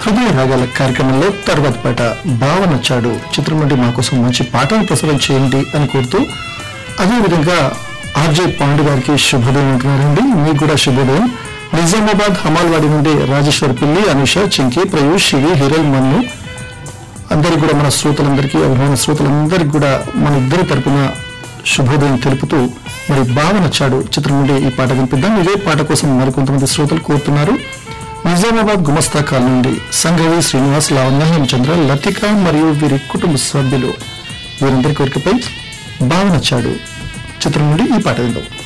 హృదయ రాగాల కార్యక్రమంలో తర్వాత పాట భావన చాడు చిత్రం నుండి మా కోసం మంచి పాటను ప్రసారం చేయండి అని కోరుతూ అదేవిధంగా ఆర్జే పాండు గారికి శుభోదయం అంటున్నారండి మీకు కూడా శుభోదయం నిజామాబాద్ హమాల్వాడి నుండి రాజేశ్వర్ పిల్లి అనుష చింకి ప్రయూష్ శివి హిరల్ మన్ను అందరికి కూడా మన శ్రోతలందరికీ అభిమాన శ్రోతలందరికీ కూడా మన ఇద్దరి తరపున శుభోదయం తెలుపుతూ మరి భావన చాడు చిత్రం నుండి ఈ పాట వినిపిద్దాం ఇదే పాట కోసం మరికొంతమంది శ్రోతలు కోరుతున్నారు నిజామాబాద్ గుమస్తా కాలనీ నుండి సంఘవి శ్రీనివాస్ లావణ్య హేమచంద్ర లతిక మరియు వీరి కుటుంబ సభ్యులు వీరందరి కోరికపై భావన చాడు చిత్రం నుండి ఈ పాట విందాం